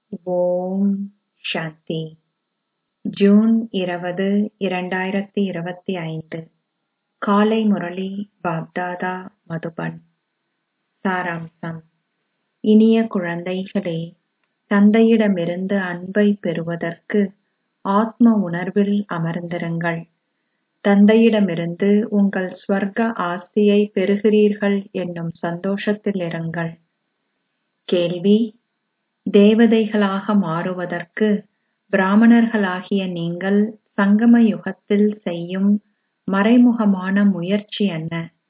ஓம் சாந்தி June இருபது இரண்டாயிரத்தி இருபத்தி ஐந்து காலை முரளி பாப்தாதா மதுபன் சாராம்சம் இனிய குழந்தைகளே தந்தையிடமிருந்து அன்பை பெறுவதற்கு ஆத்ம உணர்வில் அமர்ந்திருங்கள் தந்தையிடமிருந்து உங்கள் ஸ்வர்க்க ஆஸ்தியை பெறுகிறீர்கள் என்னும் சந்தோஷத்தில் இருங்கள் கேள்வி தேவதைகளாக மாறுவதற்கு பிராமணர்களாகிய நீங்கள் சங்கம யுகத்தில் செய்யும் மறைமுகமான முயற்சி என்ன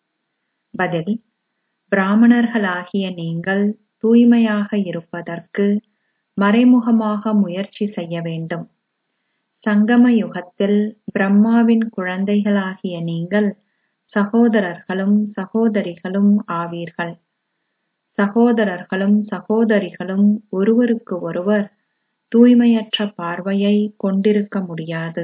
பதில் பிராமணர்களாகிய நீங்கள் தூய்மையாக இருப்பதற்கு மறைமுகமாக முயற்சி செய்ய வேண்டும் சங்கம யுகத்தில் பிரம்மாவின் குழந்தைகளாகிய நீங்கள் சகோதரர்களும் சகோதரிகளும் ஆவீர்கள் சகோதரர்களும் சகோதரிகளும் ஒருவருக்கு ஒருவர் தூய்மையற்ற பார்வையை கொண்டிருக்க முடியாது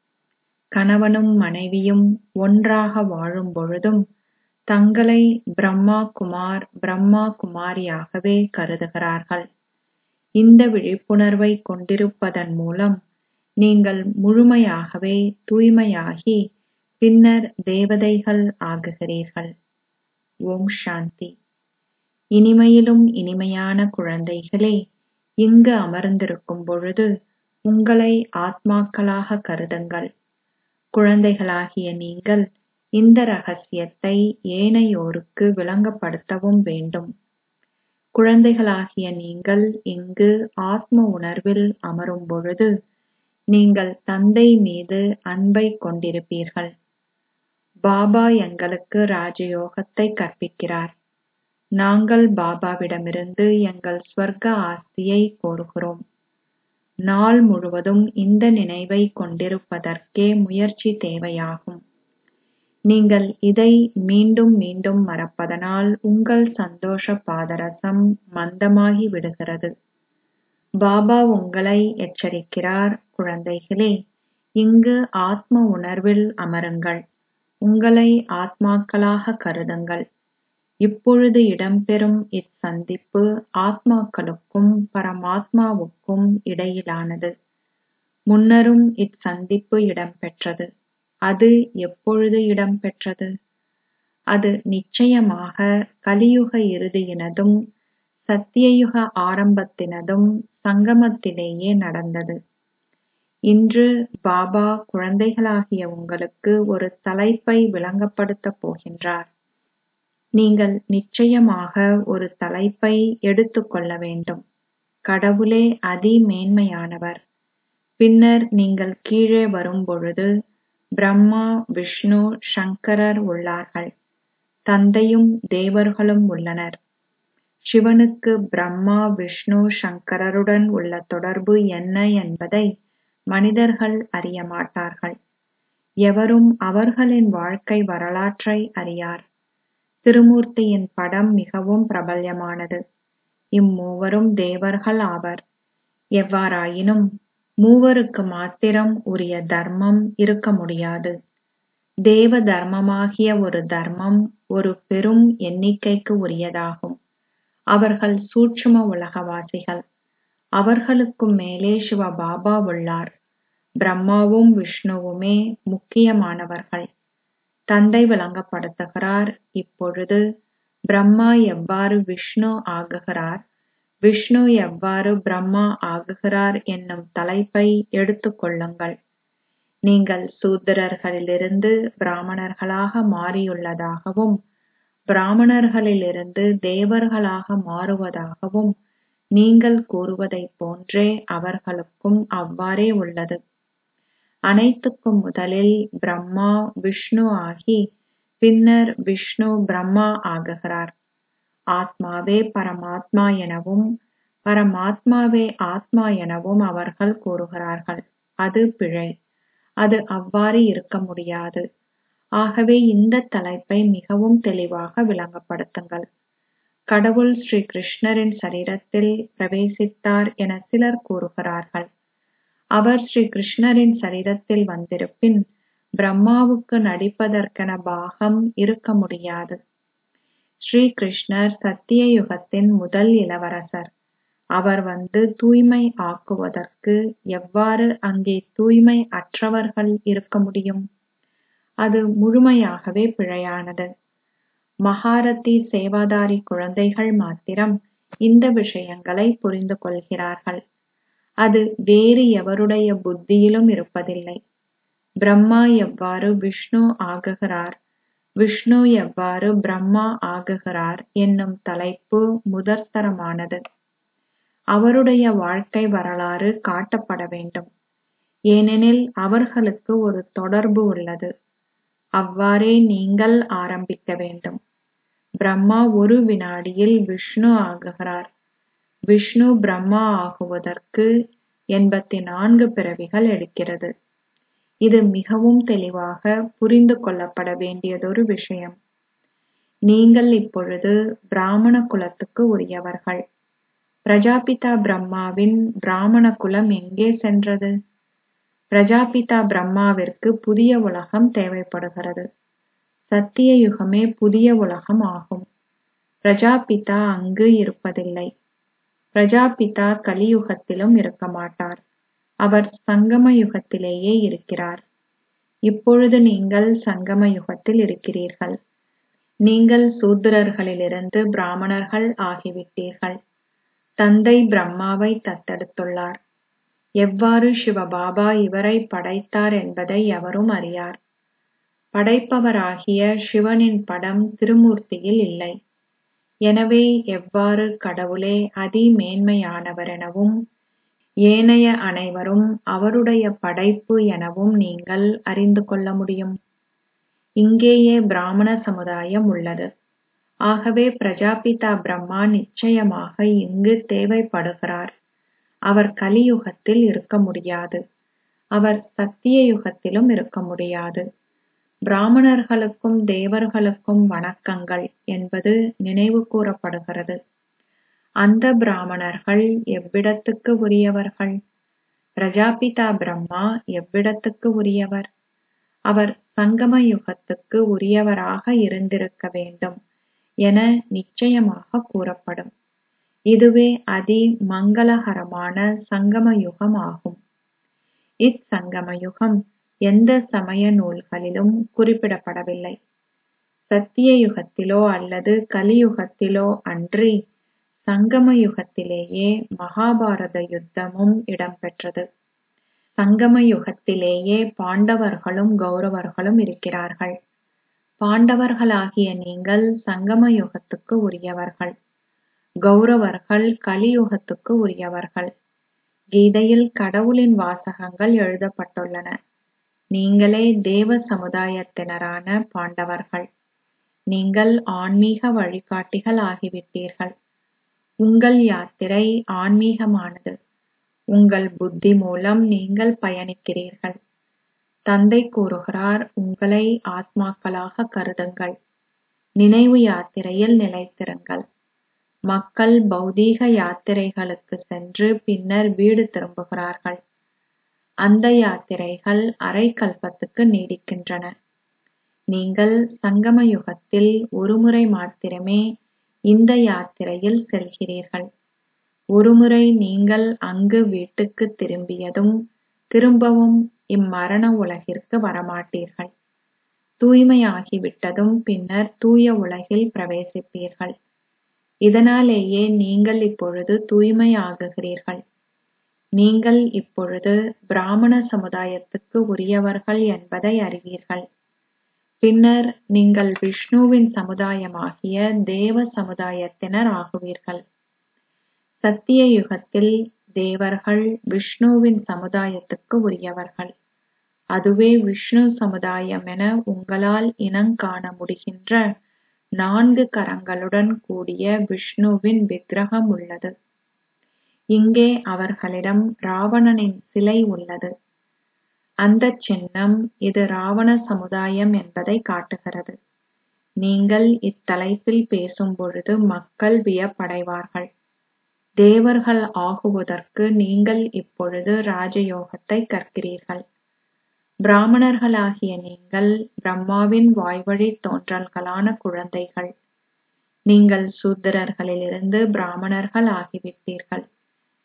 கணவனும் மனைவியும் ஒன்றாக வாழும் பொழுதும் தங்களை பிரம்மா குமார் பிரம்மா குமாரியாகவே கருதுகிறார்கள் இந்த விழிப்புணர்வை கொண்டிருப்பதன் மூலம் நீங்கள் முழுமையாகவே தூய்மையாகி பின்னர் தேவதைகள் ஆகுகிறீர்கள் ஓம் சாந்தி இனிமையிலும் இனிமையான குழந்தைகளே இங்கு அமர்ந்திருக்கும் பொழுது உங்களை ஆத்மாக்களாக கருதுங்கள் குழந்தைகளாகிய நீங்கள் இந்த ரகசியத்தை ஏனையோருக்கு விளங்கப்படுத்தவும் வேண்டும் குழந்தைகளாகிய நீங்கள் இங்கு ஆத்ம உணர்வில் அமரும் பொழுது நீங்கள் தந்தை மீது அன்பை கொண்டிருப்பீர்கள் பாபா எங்களுக்கு ராஜயோகத்தை கற்பிக்கிறார் நாங்கள் பாபாவிடமிருந்து எங்கள் ஸ்வர்க்க ஆஸ்தியை கோருகிறோம் நாள் முழுவதும் இந்த நினைவை கொண்டிருப்பதற்கே முயற்சி தேவையாகும் நீங்கள் இதை மீண்டும் மீண்டும் மறப்பதனால் உங்கள் சந்தோஷ பாதரசம் மந்தமாகி விடுகிறது பாபா உங்களை எச்சரிக்கிறார் குழந்தைகளே இங்கு ஆத்ம உணர்வில் அமருங்கள் உங்களை ஆத்மாக்களாக கருதுங்கள் இப்பொழுது இடம்பெறும் இச்சந்திப்பு ஆத்மாக்களுக்கும் பரமாத்மாவுக்கும் இடையிலானது முன்னரும் இச்சந்திப்பு இடம்பெற்றது அது எப்பொழுது இடம்பெற்றது அது நிச்சயமாக கலியுக இறுதியினதும் சத்தியயுக ஆரம்பத்தினதும் சங்கமத்திலேயே நடந்தது இன்று பாபா குழந்தைகளாகிய உங்களுக்கு ஒரு தலைப்பை விளங்கப்படுத்தப் போகின்றார் நீங்கள் நிச்சயமாக ஒரு தலைப்பை எடுத்துக்கொள்ள வேண்டும் கடவுளே அதி மேன்மையானவர் பின்னர் நீங்கள் கீழே வரும் பொழுது பிரம்மா விஷ்ணு சங்கரர் உள்ளார்கள் தந்தையும் தேவர்களும் உள்ளனர் சிவனுக்கு பிரம்மா விஷ்ணு சங்கரருடன் உள்ள தொடர்பு என்ன என்பதை மனிதர்கள் அறிய மாட்டார்கள் எவரும் அவர்களின் வாழ்க்கை வரலாற்றை அறியார் திருமூர்த்தியின் படம் மிகவும் பிரபல்யமானது இம்மூவரும் தேவர்கள் ஆவர் எவ்வாறாயினும் மூவருக்கு மாத்திரம் உரிய தர்மம் இருக்க முடியாது தேவ தர்மமாகிய ஒரு தர்மம் ஒரு பெரும் எண்ணிக்கைக்கு உரியதாகும் அவர்கள் சூட்சும உலகவாசிகள் அவர்களுக்கும் மேலே சிவ பாபா உள்ளார் பிரம்மாவும் விஷ்ணுவுமே முக்கியமானவர்கள் தந்தை விளங்கப்படுத்துகிறார் இப்பொழுது பிரம்மா எவ்வாறு விஷ்ணு ஆகுகிறார் விஷ்ணு எவ்வாறு பிரம்மா ஆகுகிறார் என்னும் தலைப்பை எடுத்துக்கொள்ளுங்கள் நீங்கள் சூத்திரர்களிலிருந்து பிராமணர்களாக மாறியுள்ளதாகவும் பிராமணர்களிலிருந்து தேவர்களாக மாறுவதாகவும் நீங்கள் கூறுவதைப் போன்றே அவர்களுக்கும் அவ்வாறே உள்ளது அனைத்துக்கும் முதலில் பிரம்மா விஷ்ணு ஆகி பின்னர் விஷ்ணு பிரம்மா ஆகுகிறார் ஆத்மாவே பரமாத்மா எனவும் பரமாத்மாவே ஆத்மா எனவும் அவர்கள் கூறுகிறார்கள் அது பிழை அது அவ்வாறு இருக்க முடியாது ஆகவே இந்த தலைப்பை மிகவும் தெளிவாக விளங்கப்படுத்துங்கள் கடவுள் ஸ்ரீ கிருஷ்ணரின் சரீரத்தில் பிரவேசித்தார் என சிலர் கூறுகிறார்கள் அவர் ஸ்ரீ கிருஷ்ணரின் சரீரத்தில் வந்திருப்பின் பிரம்மாவுக்கு நடிப்பதற்கென பாகம் இருக்க முடியாது ஸ்ரீ கிருஷ்ணர் சத்திய யுகத்தின் முதல் இளவரசர் அவர் வந்து தூய்மை ஆக்குவதற்கு எவ்வாறு அங்கே தூய்மை அற்றவர்கள் இருக்க முடியும் அது முழுமையாகவே பிழையானது மகாரத்தி சேவாதாரி குழந்தைகள் மாத்திரம் இந்த விஷயங்களை புரிந்து கொள்கிறார்கள் அது வேறு எவருடைய புத்தியிலும் இருப்பதில்லை பிரம்மா எவ்வாறு விஷ்ணு ஆகுகிறார் விஷ்ணு எவ்வாறு பிரம்மா ஆகுகிறார் என்னும் தலைப்பு முதற்தரமானது அவருடைய வாழ்க்கை வரலாறு காட்டப்பட வேண்டும் ஏனெனில் அவர்களுக்கு ஒரு தொடர்பு உள்ளது அவ்வாறே நீங்கள் ஆரம்பிக்க வேண்டும் பிரம்மா ஒரு வினாடியில் விஷ்ணு ஆகுகிறார் விஷ்ணு பிரம்மா ஆகுவதற்கு எண்பத்தி நான்கு பிறவிகள் எடுக்கிறது இது மிகவும் தெளிவாக புரிந்து கொள்ளப்பட வேண்டியதொரு விஷயம் நீங்கள் இப்பொழுது பிராமண குலத்துக்கு உரியவர்கள் பிரஜாபிதா பிரம்மாவின் பிராமண குலம் எங்கே சென்றது பிரஜாபிதா பிரம்மாவிற்கு புதிய உலகம் தேவைப்படுகிறது சத்திய யுகமே புதிய உலகம் ஆகும் பிரஜாபிதா அங்கு இருப்பதில்லை பிரஜாபிதா கலியுகத்திலும் இருக்க மாட்டார் அவர் சங்கம யுகத்திலேயே இருக்கிறார் இப்பொழுது நீங்கள் சங்கம யுகத்தில் இருக்கிறீர்கள் நீங்கள் சூத்திரர்களிலிருந்து பிராமணர்கள் ஆகிவிட்டீர்கள் தந்தை பிரம்மாவை தத்தெடுத்துள்ளார் எவ்வாறு சிவபாபா இவரை படைத்தார் என்பதை எவரும் அறியார் படைப்பவராகிய சிவனின் படம் திருமூர்த்தியில் இல்லை எனவே எவ்வாறு கடவுளே அதிமேன்மையானவரெனவும் ஏனைய அனைவரும் அவருடைய படைப்பு எனவும் நீங்கள் அறிந்து கொள்ள முடியும் இங்கேயே பிராமண சமுதாயம் உள்ளது ஆகவே பிரஜாபிதா பிரம்மா நிச்சயமாக இங்கு தேவைப்படுகிறார் அவர் கலியுகத்தில் இருக்க முடியாது அவர் சத்திய யுகத்திலும் இருக்க முடியாது பிராமணர்களுக்கும் தேவர்களுக்கும் வணக்கங்கள் என்பது நினைவு கூறப்படுகிறது அந்த பிராமணர்கள் எவ்விடத்துக்கு உரியவர்கள் பிரஜாபிதா பிரம்மா எவ்விடத்துக்கு உரியவர் அவர் சங்கம யுகத்துக்கு உரியவராக இருந்திருக்க வேண்டும் என நிச்சயமாக கூறப்படும் இதுவே அதி மங்களகரமான சங்கம யுகம் ஆகும் இச்சங்கம யுகம் எந்த சமய நூல்களிலும் குறிப்பிடப்படவில்லை சத்திய யுகத்திலோ அல்லது கலியுகத்திலோ அன்றி சங்கம யுகத்திலேயே மகாபாரத யுத்தமும் இடம்பெற்றது சங்கம யுகத்திலேயே பாண்டவர்களும் கௌரவர்களும் இருக்கிறார்கள் பாண்டவர்களாகிய நீங்கள் சங்கம யுகத்துக்கு உரியவர்கள் கௌரவர்கள் கலியுகத்துக்கு உரியவர்கள் கீதையில் கடவுளின் வாசகங்கள் எழுதப்பட்டுள்ளன நீங்களே தேவ சமுதாயத்தினரான பாண்டவர்கள் நீங்கள் ஆன்மீக வழிகாட்டிகள் ஆகிவிட்டீர்கள் உங்கள் யாத்திரை ஆன்மீகமானது உங்கள் புத்தி மூலம் நீங்கள் பயணிக்கிறீர்கள் தந்தை கூறுகிறார் உங்களை ஆத்மாக்களாக கருதுங்கள் நினைவு யாத்திரையில் நிலைத்திருங்கள் மக்கள் பௌதீக யாத்திரைகளுக்கு சென்று பின்னர் வீடு திரும்புகிறார்கள் அந்த யாத்திரைகள் அரை கல்பத்துக்கு நீடிக்கின்றன நீங்கள் சங்கம யுகத்தில் ஒருமுறை மாத்திரமே இந்த யாத்திரையில் செல்கிறீர்கள் ஒருமுறை நீங்கள் அங்கு வீட்டுக்கு திரும்பியதும் திரும்பவும் இம்மரண உலகிற்கு வரமாட்டீர்கள் தூய்மையாகிவிட்டதும் பின்னர் தூய உலகில் பிரவேசிப்பீர்கள் இதனாலேயே நீங்கள் இப்பொழுது தூய்மையாகுகிறீர்கள் நீங்கள் இப்பொழுது பிராமண சமுதாயத்துக்கு உரியவர்கள் என்பதை அறிவீர்கள் பின்னர் நீங்கள் விஷ்ணுவின் சமுதாயமாகிய தேவ சமுதாயத்தினர் ஆகுவீர்கள் சத்திய யுகத்தில் தேவர்கள் விஷ்ணுவின் சமுதாயத்துக்கு உரியவர்கள் அதுவே விஷ்ணு சமுதாயம் என உங்களால் இனங்காண முடிகின்ற நான்கு கரங்களுடன் கூடிய விஷ்ணுவின் விக்கிரகம் உள்ளது இங்கே அவர்களிடம் ராவணனின் சிலை உள்ளது அந்த சின்னம் இது ராவண சமுதாயம் என்பதை காட்டுகிறது நீங்கள் இத்தலைப்பில் பேசும் பொழுது மக்கள் வியப்படைவார்கள் தேவர்கள் ஆகுவதற்கு நீங்கள் இப்பொழுது ராஜயோகத்தை கற்கிறீர்கள் பிராமணர்களாகிய நீங்கள் பிரம்மாவின் வாய்வழி தோன்றல்களான குழந்தைகள் நீங்கள் சூத்திரர்களிலிருந்து பிராமணர்கள் ஆகிவிட்டீர்கள்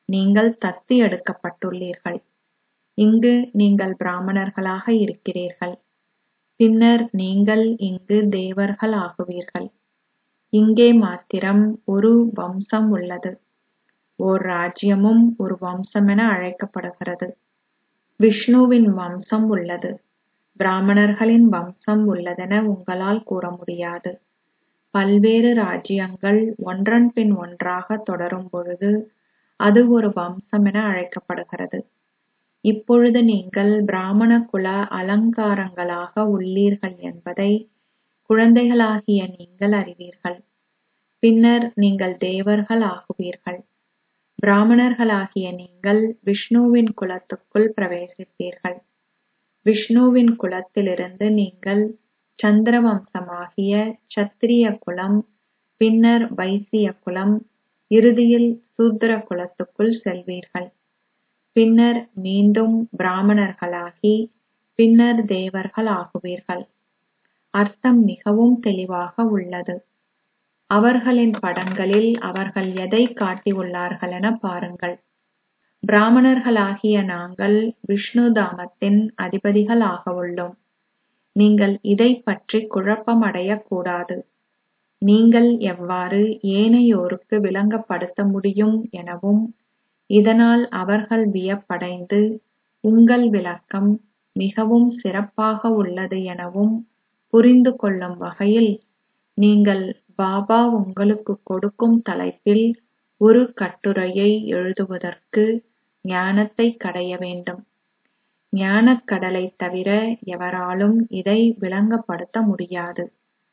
நீங்கள் தத்து எடுக்கப்பட்டுள்ளீர்கள் இங்கு நீங்கள் பிராமணர்களாக இருக்கிறீர்கள் பின்னர் நீங்கள் இங்கு தேவர்கள் ஆகுவீர்கள் இங்கே மாத்திரம் ஒரு வம்சம் உள்ளது ஓர் ராஜ்யமும் ஒரு வம்சமென அழைக்கப்படுகிறது விஷ்ணுவின் வம்சம் உள்ளது பிராமணர்களின் வம்சம் உள்ளதென உங்களால் கூற முடியாது பல்வேறு ராஜ்யங்கள் ஒன்றன் பின் ஒன்றாக தொடரும் பொழுது அது ஒரு வம்சமென அழைக்கப்படுகிறது இப்பொழுது நீங்கள் பிராமண குல அலங்காரங்களாக உள்ளீர்கள் என்பதை குழந்தைகளாகிய நீங்கள் அறிவீர்கள் பின்னர் நீங்கள் தேவர்கள் ஆகுவீர்கள் பிராமணர்களாகிய நீங்கள் விஷ்ணுவின் குலத்துக்குள் பிரவேசிப்பீர்கள் விஷ்ணுவின் குலத்திலிருந்து நீங்கள் சந்திர வம்சமாகிய சத்திரிய குலம் பின்னர் வைசிய குலம் இறுதியில் சூத்திர குலத்துக்குள் செல்வீர்கள் பின்னர் மீண்டும் பிராமணர்களாகி பின்னர் தேவர்கள் ஆகுவீர்கள் அர்த்தம் மிகவும் தெளிவாக உள்ளது அவர்களின் படங்களில் அவர்கள் எதை காட்டியுள்ளார்களென பாருங்கள் பிராமணர்களாகிய நாங்கள் விஷ்ணு தாமத்தின் அதிபதிகள் ஆக உள்ளோம் நீங்கள் இதைப் பற்றி குழப்பம் அடையக்கூடாது நீங்கள் எவ்வாறு ஏனையோருக்கு விளங்கப்படுத்த முடியும் எனவும் இதனால் அவர்கள் வியப்படைந்து உங்கள் விளக்கம் மிகவும் சிறப்பாக உள்ளது எனவும் புரிந்து கொள்ளும் வகையில் நீங்கள் பாபா உங்களுக்கு கொடுக்கும் தலைப்பில் ஒரு கட்டுரையை எழுதுவதற்கு ஞானத்தை கடைய வேண்டும் ஞானக் கடலைத் தவிர எவராலும் இதை விளங்கப்படுத்த முடியாது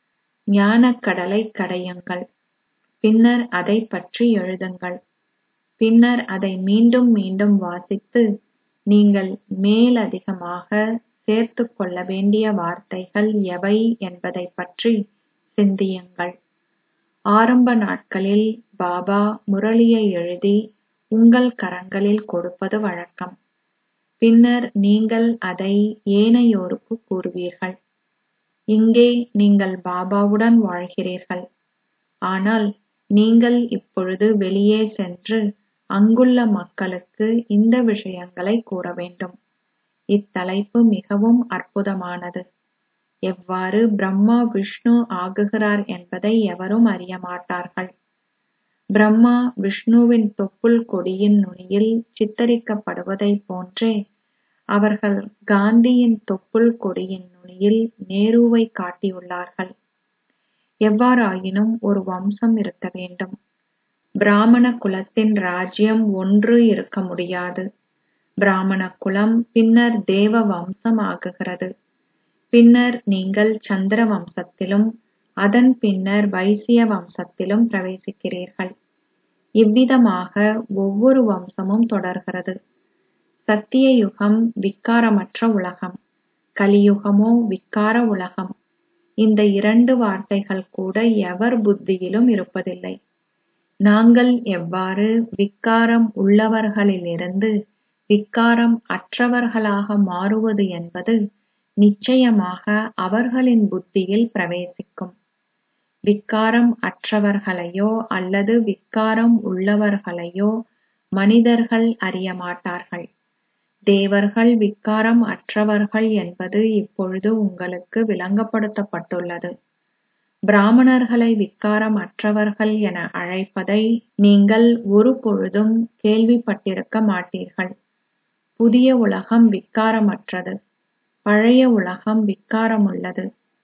ஞானக் கடலை கடையுங்கள் பின்னர் அதைப் பற்றி எழுதுங்கள் பின்னர் அதை மீண்டும் மீண்டும் வாசித்து நீங்கள் மேலதிகமாக சேர்த்துக் கொள்ள வேண்டிய வார்த்தைகள் எவை என்பதைப் பற்றி சிந்தியுங்கள் ஆரம்ப நாட்களில் பாபா முரளியை எழுதி உங்கள் கரங்களில் கொடுப்பது வழக்கம் பின்னர் நீங்கள் அதை ஏனையோருக்கு கூறுவீர்கள் இங்கே நீங்கள் பாபாவுடன் வாழ்கிறீர்கள் ஆனால் நீங்கள் இப்பொழுது வெளியே சென்று அங்குள்ள மக்களுக்கு இந்த விஷயங்களை கூற வேண்டும் இத்தலைப்பு மிகவும் அற்புதமானது எவ்வாறு பிரம்மா விஷ்ணு ஆகுகிறார் என்பதை எவரும் அறியமாட்டார்கள் பிரம்மா விஷ்ணுவின் தொப்புள் கொடியின் நுனியில் சித்தரிக்கப்படுவதைப் போன்றே அவர்கள் காந்தியின் தொப்புள் கொடியின் நுனியில் நேருவை காட்டியுள்ளார்கள் எவ்வாறாயினும் ஒரு வம்சம் இருக்க வேண்டும் பிராமண குலத்தின் ராஜ்யம் ஒன்று இருக்க முடியாது பிராமண குலம் பின்னர் தேவ வம்சம் ஆகுகிறது பின்னர் நீங்கள் சந்திர வம்சத்திலும் அதன் பின்னர் வைசிய வம்சத்திலும் பிரவேசிக்கிறீர்கள் இவ்விதமாக ஒவ்வொரு வம்சமும் தொடர்கிறது சத்திய யுகம் விக்காரமற்ற உலகம் கலியுகமோ விக்கார உலகம் இந்த இரண்டு வார்த்தைகள் கூட எவர் புத்தியிலும் இருப்பதில்லை நாங்கள் எவ்வாறு விக்காரம் உள்ளவர்களிலிருந்து விக்காரம் அற்றவர்களாக மாறுவது என்பது நிச்சயமாக அவர்களின் புத்தியில் பிரவேசிக்கும் விக்காரம் அற்றவர்களையோ அல்லது விக்காரம் உள்ளவர்களையோ மனிதர்கள் அறியமாட்டார்கள் தேவர்கள் விக்காரம் அற்றவர்கள் என்பது இப்பொழுது உங்களுக்கு விளங்கப்படுத்தப்பட்டுள்ளது பிராமணர்களை விக்காரம் அற்றவர்கள் என அழைப்பதை நீங்கள் ஒரு பொழுதும் கேள்விப்பட்டிருக்க மாட்டீர்கள் புதிய உலகம் விக்காரமற்றது பழைய உலகம் விக்காரமுள்ளது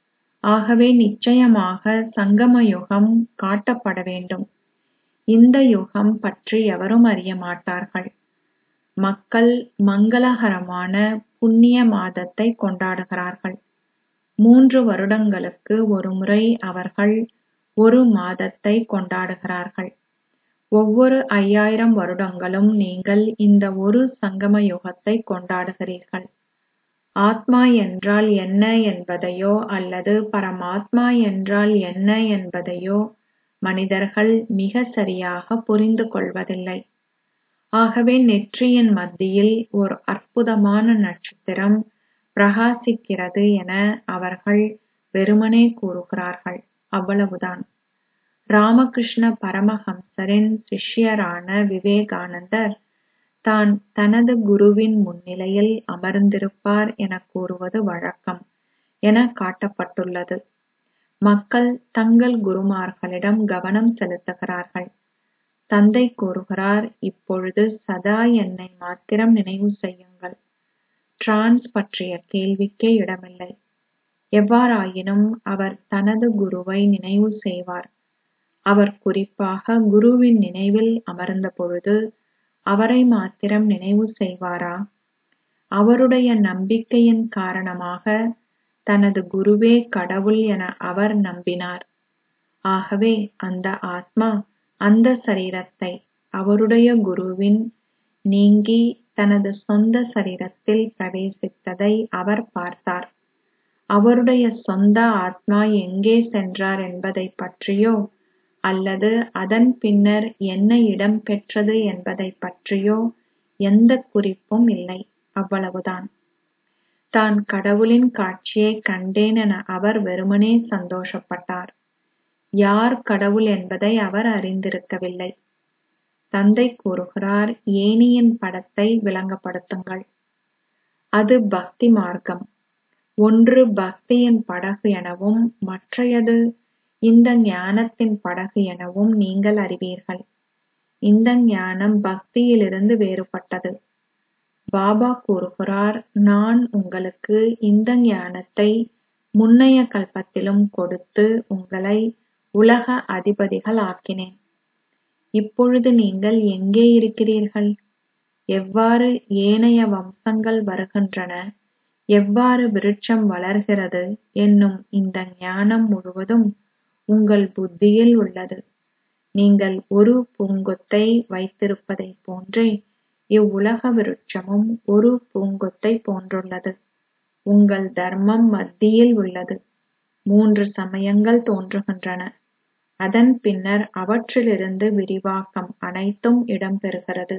ஆகவே நிச்சயமாக சங்கம யுகம் காட்டப்பட வேண்டும் இந்த யுகம் பற்றி எவரும் அறிய மாட்டார்கள் மக்கள் மங்களகரமான புண்ணிய மாதத்தை கொண்டாடுகிறார்கள் மூன்று வருடங்களுக்கு ஒருமுறை அவர்கள் ஒரு மாதத்தை கொண்டாடுகிறார்கள் ஒவ்வொரு ஐயாயிரம் வருடங்களும் நீங்கள் இந்த ஒரு சங்கம யுகத்தை கொண்டாடுகிறீர்கள் ஆத்மா என்றால் என்ன என்பதையோ அல்லது பரமாத்மா என்றால் என்ன என்பதையோ மனிதர்கள் மிக சரியாக புரிந்து கொள்வதில்லை ஆகவே நெற்றியின் மத்தியில் ஒரு அற்புதமான நட்சத்திரம் பிரகாசிக்கிறது என அவர்கள் வெறுமனே கூறுகிறார்கள் அவ்வளவுதான் ராமகிருஷ்ண பரமஹம்சரின் சிஷ்யரான விவேகானந்தர் தான் தனது குருவின் முன்னிலையில் அமர்ந்திருப்பார் எனக் கூறுவது வழக்கம் என காட்டப்பட்டுள்ளது மக்கள் தங்கள் குருமார்களிடம் கவனம் செலுத்துகிறார்கள் தந்தை கூறுகிறார் இப்பொழுது சதா என்னை மாத்திரம் நினைவு செய்யுங்கள் டிரான்ஸ் பற்றிய கேள்விக்கே இடமில்லை எவ்வாறாயினும் அவர் தனது குருவை நினைவு செய்வார் அவர் குறிப்பாக குருவின் நினைவில் அமர்ந்த பொழுது அவரை மாத்திரம் நினைவு செய்வாரா அவருடைய நம்பிக்கையின் காரணமாக தனது குருவே கடவுள் என அவர் நம்பினார் ஆகவே அந்த ஆத்மா அந்த சரீரத்தை அவருடைய குருவின் நீங்கி தனது சொந்த சரீரத்தில் பிரவேசித்ததை அவர் பார்த்தார் அவருடைய சொந்த ஆத்மா எங்கே சென்றார் என்பதைப் பற்றியோ அல்லது அதன் பின்னர் என்ன இடம் பெற்றது என்பதைப் பற்றியோ எந்த குறிப்பும் இல்லை அவ்வளவுதான் தான் கடவுளின் காட்சியைக் கண்டேன் என அவர் வெறுமனே சந்தோஷப்பட்டார் யார் கடவுள் என்பதை அவர் அறிந்திருக்கவில்லை தந்தை கூறுகிறார் ஏணியின் படத்தை விளங்கப்படுத்துங்கள் அது பக்தி மார்க்கம் ஒன்று பக்தியின் படகு எனவும் மற்றையது இந்த ஞானத்தின் படகு எனவும் நீங்கள் அறிவீர்கள் இந்த ஞானம் பக்தியிலிருந்து வேறுபட்டது பாபா கூறுகிறார் நான் உங்களுக்கு இந்த ஞானத்தை முன்னைய கல்பத்திலும் கொடுத்து உங்களை உலக அதிபதிகள் ஆக்கினேன் இப்பொழுது நீங்கள் எங்கே இருக்கிறீர்கள் எவ்வாறு ஏனைய வம்சங்கள் வருகின்றன எவ்வாறு விருட்சம் வளர்கிறது என்னும் இந்த ஞானம் முழுவதும் உங்கள் புத்தியில் உள்ளது நீங்கள் ஒரு பூங்கொத்தை வைத்திருப்பதைப் போன்றே இவ்வுலக விருட்சமும் ஒரு பூங்கொத்தை போன்றுள்ளது உங்கள் தர்மம் மத்தியில் உள்ளது மூன்று சமயங்கள் தோன்றுகின்றன அதன் பின்னர் அவற்றிலிருந்து விரிவாக்கம் அனைத்தும் இடம்பெறுகிறது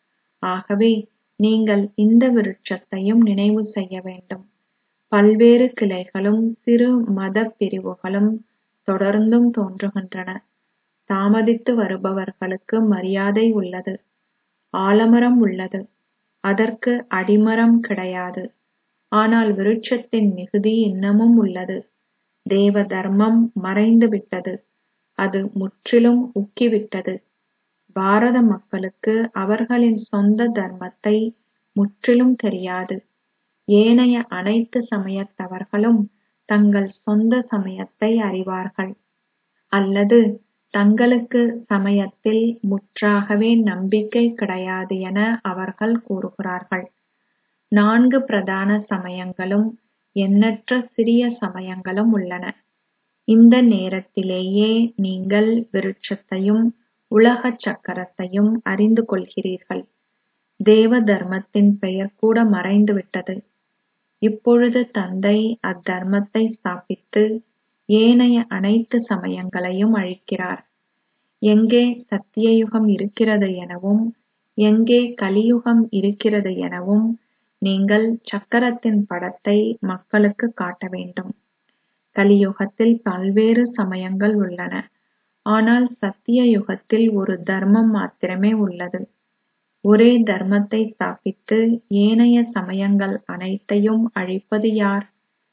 ஆகவே நீங்கள் இந்த விருட்சத்தையும் நினைவு செய்ய வேண்டும் பல்வேறு கிளைகளும் சிறு மத பிரிவுகளும் தொடர்ந்தும் தோன்றுகின்றன தாமதித்து வருபவர்களுக்கு மரியாதை உள்ளது ஆலமரம் உள்ளது அதற்கு அடிமரம் கிடையாது ஆனால் விருட்சத்தின் மிகுதி இன்னமும் உள்ளது தேவ தர்மம் மறைந்துவிட்டது அது முற்றிலும் உக்கிவிட்டது பாரத மக்களுக்கு அவர்களின் சொந்த தர்மத்தை முற்றிலும் தெரியாது ஏனைய அனைத்து சமயத்தவர்களும் தங்கள் சொந்த சமயத்தை அறிவார்கள் அல்லது தங்களுக்கு சமயத்தில் முற்றாகவே நம்பிக்கை கிடையாது என அவர்கள் கூறுகிறார்கள் நான்கு பிரதான சமயங்களும் எண்ணற்ற சிறிய சமயங்களும் உள்ளன இந்த நேரத்திலேயே நீங்கள் விருட்சத்தையும் உலக சக்கரத்தையும் அறிந்து கொள்கிறீர்கள் தேவ தர்மத்தின் பெயர் கூட மறைந்துவிட்டது இப்பொழுது தந்தை அத்தர்மத்தை ஸ்தாபித்து ஏனைய அனைத்து சமயங்களையும் அழிக்கிறார் எங்கே சத்தியயுகம் இருக்கிறது எனவும் எங்கே கலியுகம் இருக்கிறது எனவும் நீங்கள் சக்கரத்தின் படத்தை மக்களுக்கு காட்ட வேண்டும் கலியுகத்தில் பல்வேறு சமயங்கள் உள்ளன ஆனால் சத்திய யுகத்தில் ஒரு தர்மம் மாத்திரமே உள்ளது ஒரே தர்மத்தை ஸ்தாபித்து ஏனைய சமயங்கள் அனைத்தையும் அழிப்பது யார்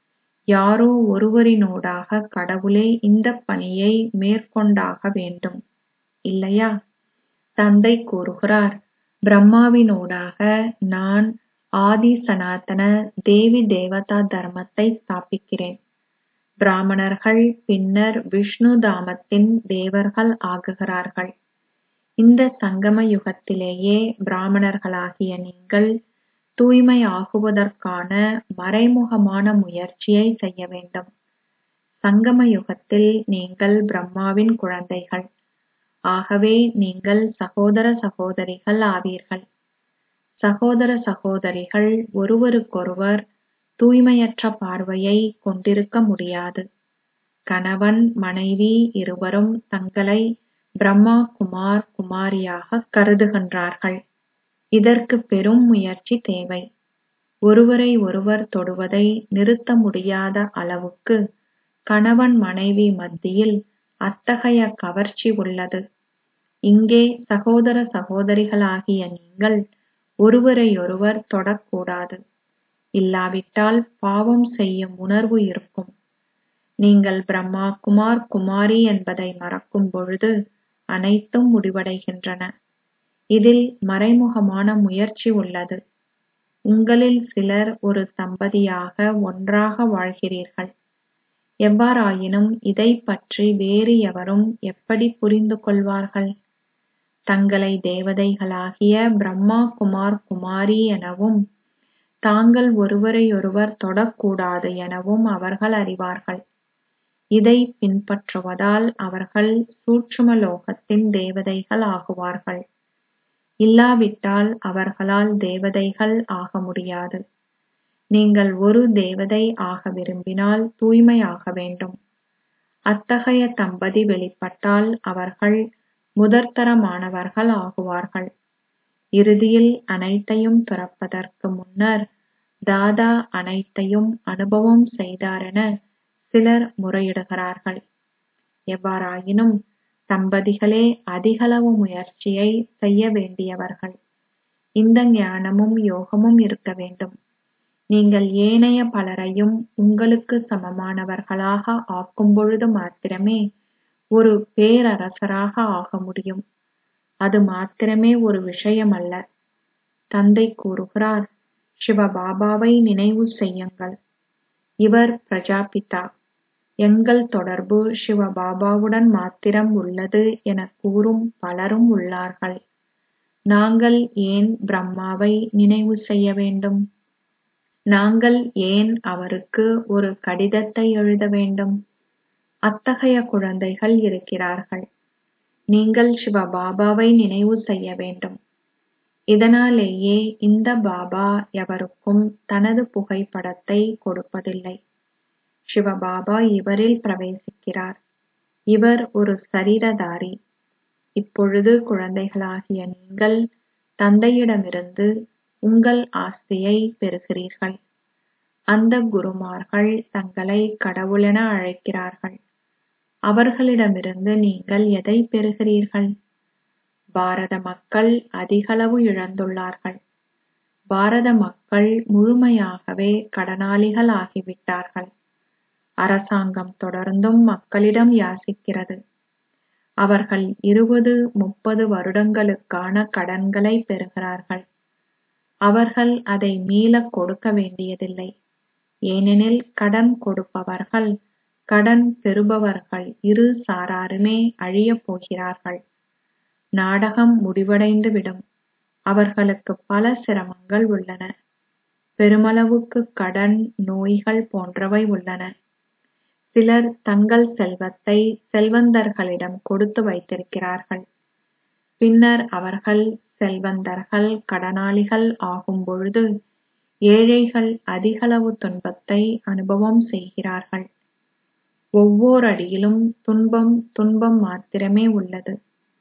யாரோ ஒருவரினூடாக கடவுளே இந்த பணியை மேற்கொண்டாக வேண்டும் இல்லையா தந்தை கூறுகிறார் பிரம்மாவினூடாக நான் ஆதி சனாதன தேவி தேவதா தர்மத்தை ஸ்தாபிக்கிறேன் பிராமணர்கள் பின்னர் விஷ்ணு தாமத்தின் தேவர்கள் ஆகுகிறார்கள் இந்த சங்கம யுகத்திலேயே பிராமணர்களாகிய நீங்கள் தூய்மையாகுவதற்கான மறைமுகமான முயற்சியை செய்ய வேண்டும் சங்கம யுகத்தில் நீங்கள் பிரம்மாவின் குழந்தைகள் ஆகவே நீங்கள் சகோதர சகோதரிகள் ஆவீர்கள் சகோதர சகோதரிகள் ஒருவருக்கொருவர் தூய்மையற்ற பார்வையை கொண்டிருக்க முடியாது கணவன் மனைவி இருவரும் தங்களை பிரம்மா குமார் குமாரியாக கருதுகின்றார்கள் இதற்கு பெரும் முயற்சி தேவை ஒருவரை ஒருவர் தொடுவதை நிறுத்த முடியாத அளவுக்கு கணவன் மனைவி மத்தியில் அத்தகைய கவர்ச்சி உள்ளது இங்கே சகோதர சகோதரிகளாகிய நீங்கள் ஒருவரையொருவர் தொடக்கூடாது இல்லாவிட்டால் பாவம் செய்யும் உணர்வு இருக்கும் நீங்கள் பிரம்மா குமார் குமாரி என்பதை மறக்கும் பொழுது அனைத்தும் முடிவடைகின்றன இதில் மறைமுகமான முயற்சி உள்ளது உங்களில் சிலர் ஒரு தம்பதியாக ஒன்றாக வாழ்கிறீர்கள் எவ்வாறாயினும் இதைப் பற்றி வேறு எவரும் எப்படி புரிந்து கொள்வார்கள் தங்களை தேவதைகளாகிய பிரம்மா குமார் குமாரி எனவும் தாங்கள் ஒருவரையொருவர் தொடக்கூடாது எனவும் அவர்கள் அறிவார்கள் இதை பின்பற்றுவதால் அவர்கள் சூட்சும லோகத்தின் தேவதைகள் ஆகுவார்கள் இல்லாவிட்டால் அவர்களால் தேவதைகள் ஆக முடியாது நீங்கள் ஒரு தேவதை ஆக விரும்பினால் தூய்மையாக வேண்டும் அத்தகைய தம்பதி வெளிப்பட்டால் அவர்கள் முதற்தரமானவர்கள் ஆகுவார்கள் இறுதியில் அனைத்தையும் துறப்பதற்கு முன்னர் தாதா அனைத்தையும் அனுபவம் செய்தாரென சிலர் முறையிடுகிறார்கள் எவ்வாறாயினும் தம்பதிகளே அதிகளவு முயற்சியை செய்ய வேண்டியவர்கள் இந்த ஞானமும் யோகமும் இருக்க வேண்டும் நீங்கள் ஏனைய பலரையும் உங்களுக்கு சமமானவர்களாக ஆக்கும் பொழுது மாத்திரமே ஒரு பேரரசராக ஆக முடியும் அது மாத்திரமே ஒரு விஷயம் அல்ல தந்தை கூறுகிறார் சிவபாபாவை நினைவு செய்யுங்கள் இவர் பிரஜாபிதா எங்கள் தொடர்பு சிவபாபாவுடன் மாத்திரம் உள்ளது என கூறும் பலரும் உள்ளார்கள் நாங்கள் ஏன் பிரம்மாவை நினைவு செய்ய வேண்டும் நாங்கள் ஏன் அவருக்கு ஒரு கடிதத்தை எழுத வேண்டும் அத்தகைய குழந்தைகள் இருக்கிறார்கள் நீங்கள் சிவபாபாவை நினைவு செய்ய வேண்டும் இதனாலேயே இந்த பாபா எவருக்கும் தனது புகைப்படத்தை கொடுப்பதில்லை சிவபாபா இவரில் பிரவேசிக்கிறார் இவர் ஒரு சரீரதாரி இப்பொழுது குழந்தைகளாகிய நீங்கள் தந்தையிடமிருந்து உங்கள் ஆஸ்தியை பெறுகிறீர்கள் அந்த குருமார்கள் தங்களை கடவுளென அழைக்கிறார்கள் அவர்களிடமிருந்து நீங்கள் எதை பெறுகிறீர்கள் பாரத மக்கள் அதிகளவு இழந்துள்ளார்கள் பாரத மக்கள் முழுமையாகவே கடனாளிகள் ஆகிவிட்டார்கள் அரசாங்கம் தொடர்ந்தும் மக்களிடம் யாசிக்கிறது அவர்கள் இருபது முப்பது வருடங்களுக்கான கடன்களை பெறுகிறார்கள் அவர்கள் அதை மீளக் கொடுக்க வேண்டியதில்லை ஏனெனில் கடன் கொடுப்பவர்கள் கடன் பெறுபவர்கள் இரு சாராருமே அழியப் போகிறார்கள் நாடகம் முடிவடைந்து விடும் அவர்களுக்கு பல சிரமங்கள் உள்ளன பெருமளவுக்கு கடன் நோய்கள் போன்றவை உள்ளன சிலர் தங்கள் செல்வத்தை செல்வந்தர்களிடம் கொடுத்து வைத்திருக்கிறார்கள் பின்னர் அவர்கள் செல்வந்தர்கள் கடனாளிகள் ஆகும் பொழுது ஏழைகள் அதிகளவு துன்பத்தை அனுபவம் செய்கிறார்கள் ஒவ்வோர் அடியிலும் துன்பம் துன்பம் மாத்திரமே உள்ளது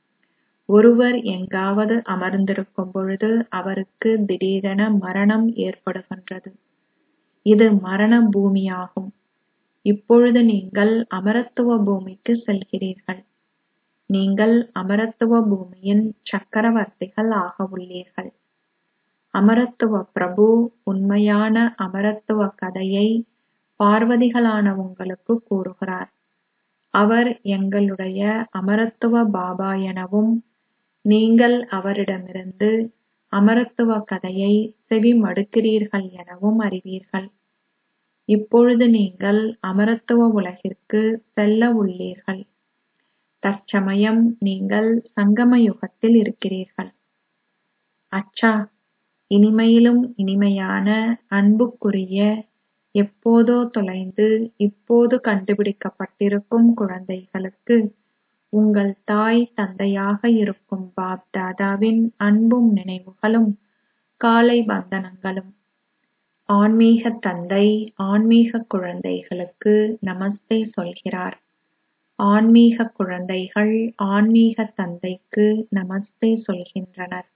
ஒருவர் எங்காவது அமர்ந்திருக்கும் பொழுது அவருக்கு திடீரென மரணம் ஏற்படுகின்றது இது மரண பூமியாகும் இப்பொழுது நீங்கள் அமரத்துவ பூமிக்கு செல்கிறீர்கள் நீங்கள் அமரத்துவ பூமியின் சக்கரவர்த்திகள் ஆக உள்ளீர்கள் அமரத்துவ பிரபு உண்மையான அமரத்துவ கதையை பார்வதிகளான உங்களுக்கு கூறுகிறார் அவர் எங்களுடைய அமரத்துவ பாபா எனவும் நீங்கள் அவரிடமிருந்து அமரத்துவ கதையை செவி மடுக்கிறீர்கள் எனவும் அறிவீர்கள் இப்பொழுது நீங்கள் அமரத்துவ உலகிற்கு செல்ல உள்ளீர்கள் தற்சமயம் நீங்கள் சங்கம யுகத்தில் இருக்கிறீர்கள் அச்சா இனிமையிலும் இனிமையான அன்புக்குரிய எப்போதோ தொலைந்து இப்போது கண்டுபிடிக்கப்பட்டிருக்கும் குழந்தைகளுக்கு உங்கள் தாய் தந்தையாக இருக்கும் பாப் தாதாவின் அன்பும் நினைவுகளும் காலை பந்தனங்களும் ஆன்மீக தந்தை ஆன்மீக குழந்தைகளுக்கு நமஸ்தே சொல்கிறார் ஆன்மீக குழந்தைகள் ஆன்மீக தந்தைக்கு நமஸ்தே சொல்கின்றனர்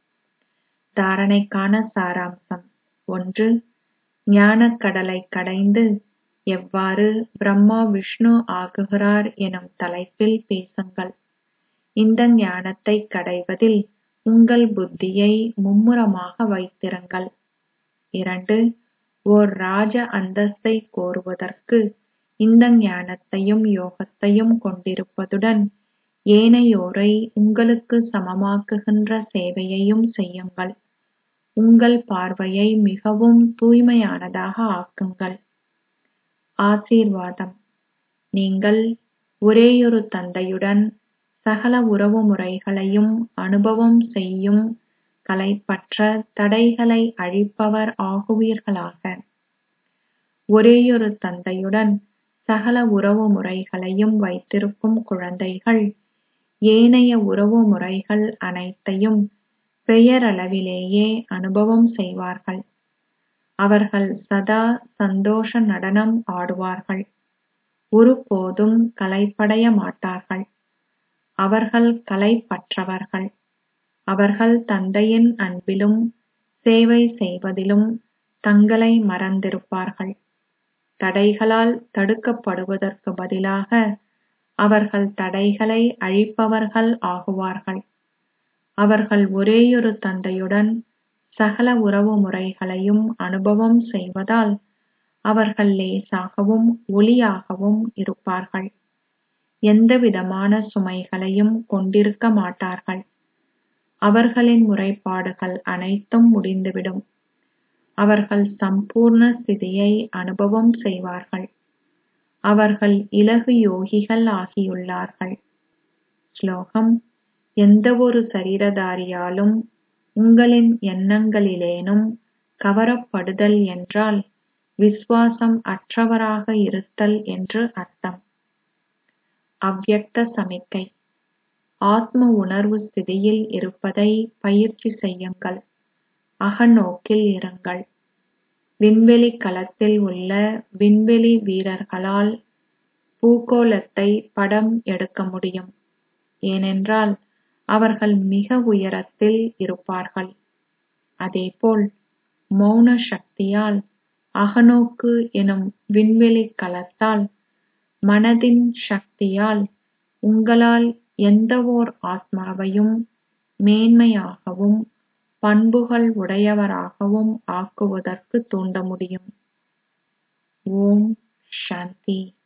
தாரணைக்கான சாராம்சம் ஒன்று ஞானக் கடலை கடைந்து எவ்வாறு பிரம்மா விஷ்ணு ஆகுகிறார் எனும் தலைப்பில் பேசுங்கள் இந்த ஞானத்தை கடைவதில் உங்கள் புத்தியை மும்முரமாக வைத்திருங்கள் இரண்டு ஓர் ராஜ அந்தஸ்தை கோருவதற்கு இந்த ஞானத்தையும் யோகத்தையும் கொண்டிருப்பதுடன் ஏனையோரை உங்களுக்கு சமமாக்குகின்ற சேவையையும் செய்யுங்கள் உங்கள் பார்வையை மிகவும் தூய்மையானதாக ஆக்குங்கள் ஆசீர்வாதம் நீங்கள் ஒரேயொரு தந்தையுடன் சகல உறவு முறைகளையும் அனுபவம் செய்யும் கலைப்பற்ற தடைகளை அழிப்பவர் ஆகுவீர்களாக ஒரேயொரு தந்தையுடன் சகல உறவு முறைகளையும் வைத்திருக்கும் குழந்தைகள் ஏனைய உறவு முறைகள் அனைத்தையும் பெயரளவிலேயே அனுபவம் செய்வார்கள் அவர்கள் சதா சந்தோஷ நடனம் ஆடுவார்கள் ஒருபோதும் கலைப்படைய மாட்டார்கள் அவர்கள் கலைப்பற்றவர்கள் அவர்கள் தந்தையின் அன்பிலும் சேவை செய்வதிலும் தங்களை மறந்திருப்பார்கள் தடைகளால் தடுக்கப்படுவதற்கு பதிலாக அவர்கள் தடைகளை அழிப்பவர்கள் ஆகுவார்கள் அவர்கள் ஒரேயொரு தந்தையுடன் சகல உறவு முறைகளையும் அனுபவம் செய்வதால் அவர்கள் லேசாகவும் ஒளியாகவும் இருப்பார்கள் எந்தவிதமான சுமைகளையும் கொண்டிருக்க மாட்டார்கள் அவர்களின் முறைப்பாடுகள் அனைத்தும் முடிந்துவிடும் அவர்கள் சம்பூர்ண ஸ்திதியை அனுபவம் செய்வார்கள் அவர்கள் இலகு யோகிகள் ஆகியுள்ளார்கள் ஸ்லோகம் எந்தவொரு சரீரதாரியாலும் உங்களின் எண்ணங்களிலேனும் கவரப்படுதல் என்றால் விசுவாசம் அற்றவராக இருத்தல் என்று அர்த்தம் அவ்யக்த சமிக்கை ஆத்ம உணர்வு ஸ்திதியில் இருப்பதை பயிற்சி செய்யுங்கள் அகநோக்கில் இருங்கள் விண்வெளி களத்தில் உள்ள விண்வெளி வீரர்களால் பூகோளத்தை படம் எடுக்க முடியும் ஏனென்றால் அவர்கள் மிக உயரத்தில் இருப்பார்கள் அதேபோல் மௌன சக்தியால் அகநோக்கு எனும் விண்வெளி களத்தால் மனதின் சக்தியால் உங்களால் எந்தவோர் ஆத்மாவையும் மேன்மையாகவும் பண்புகள் உடையவராகவும் ஆக்குவதற்கு தூண்ட முடியும் ஓம் சாந்தி